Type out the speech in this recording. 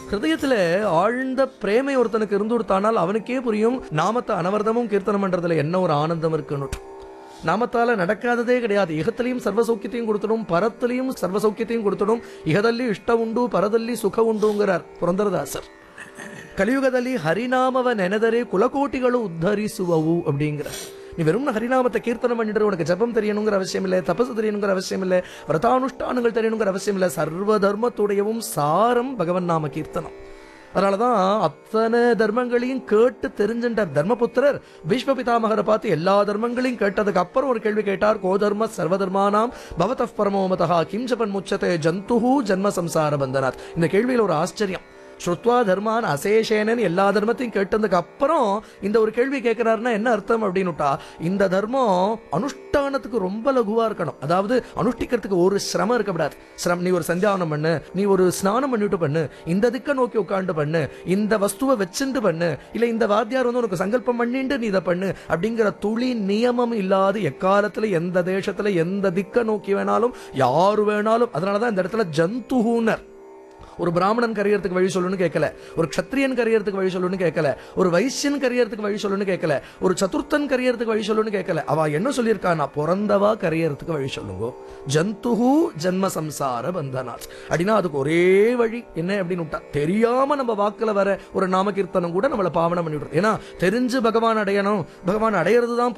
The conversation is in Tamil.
ஹிருதயத்துல ஆழ்ந்த பிரேமை ஒருத்தனுக்கு இருந்து கொடுத்தானால் அவனுக்கே புரியும் நாமத்தை அனவர்தமும் கீர்த்தனம் பண்றதுல என்ன ஒரு ஆனந்தம் இருக்குன்னு நாமத்தால நடக்காததே கிடையாது இகத்திலையும் சர்வ சௌக்கியத்தையும் கொடுத்துடும் பரத்திலையும் சர்வ சௌக்கியத்தையும் கொடுத்துடும் இகದಲ್ಲಿ ಇಷ್ಟ ಉಂಡು ಪರದಲ್ಲಿ ಸುಖ ಉಂಡುಂಗರಾರ್ ಪುರಂದರದಾಸರ್ ಕಲಿಯುಗದಲ್ಲಿ ಹರಿನಾಮವ ನೆನೆದರೆ ಕುಲಕೋಟಿಗಳು ಉದ್ಧರಿಸುವವು அப்படிங்கிற நீ வெறும் ஹரிநாமத்தை கீர்த்தனம் பண்ணிட்டு உனக்கு ஜபம் தெரியணுங்கிற அவசியம் இல்லை தபசு தெரியணுங்கிற அவசியம் இல்லை விரதானுஷ்டானங்கள் தெரியணுங்கிற அவசியம் இல்லை சர்வ தர்மத்துடையவும் சாரம் பகவன் நாம கீர்த்தனம் அதனாலதான் அத்தனை தர்மங்களையும் கேட்டு தெரிஞ்சின்ற தர்மபுத்திரர் பீஷ்ம பிதாமகரை பார்த்து எல்லா தர்மங்களையும் கேட்டதுக்கு அப்புறம் ஒரு கேள்வி கேட்டார் கோ தர்ம சர்வ தர்மானாம் பவத பரமோமதா கிம் ஜபன் முச்சதே ஜந்துஹு ஜன்ம சம்சார பந்தனாத் இந்த கேள்வியில் ஒரு ஆச்சரியம் ஸ்ருத்வா தர்மான் அசேஷேனன் எல்லா தர்மத்தையும் கேட்டதுக்கு அப்புறம் இந்த ஒரு கேள்வி கேட்கிறாருன்னா என்ன அர்த்தம் அப்படின்னுட்டா இந்த தர்மம் அனுஷ்டானத்துக்கு ரொம்ப லகுவா இருக்கணும் அதாவது அனுஷ்டிக்கிறதுக்கு ஒரு சிரமம் இருக்கக்கூடாது சிரம் நீ ஒரு சந்தியாவனம் பண்ணு நீ ஒரு ஸ்நானம் பண்ணிட்டு பண்ணு இந்த திக்க நோக்கி உட்காந்து பண்ணு இந்த வஸ்துவை வச்சுட்டு பண்ணு இல்ல இந்த வாத்தியார் வந்து உனக்கு சங்கல்பம் பண்ணிட்டு நீ இதை பண்ணு அப்படிங்கிற துளி நியமம் இல்லாது எக்காலத்துல எந்த தேசத்துல எந்த திக்க நோக்கி வேணாலும் யாரு வேணாலும் அதனாலதான் இந்த இடத்துல ஜந்துஹூனர் ஒரு பிராமணன் கரியறதுக்கு வழி சொல்லணும்னு கேட்கல ஒரு க்ஷத்ரியன் கரியறதுக்கு வழி சொல்லணும்னு கேட்கல ஒரு வைசியன் கரியறதுக்கு வழி சொல்லணும்னு கேட்கல ஒரு சதுர்த்தன் கரியறதுக்கு வழி சொல்லணும்னு கேட்கல அவ என்ன சொல்லியிருக்கா நான் பிறந்தவா கரியறதுக்கு வழி சொல்லுங்க ஜந்துஹு ஜன்ம சம்சார பந்தனாத் அப்படின்னா அதுக்கு ஒரே வழி என்ன அப்படின்னு விட்டா தெரியாம நம்ம வாக்குல வர ஒரு நாம கீர்த்தனம் கூட நம்மள பாவனம் பண்ணி விடுறது ஏன்னா தெரிஞ்சு பகவான் அடையணும் பகவான் அடையிறது தான்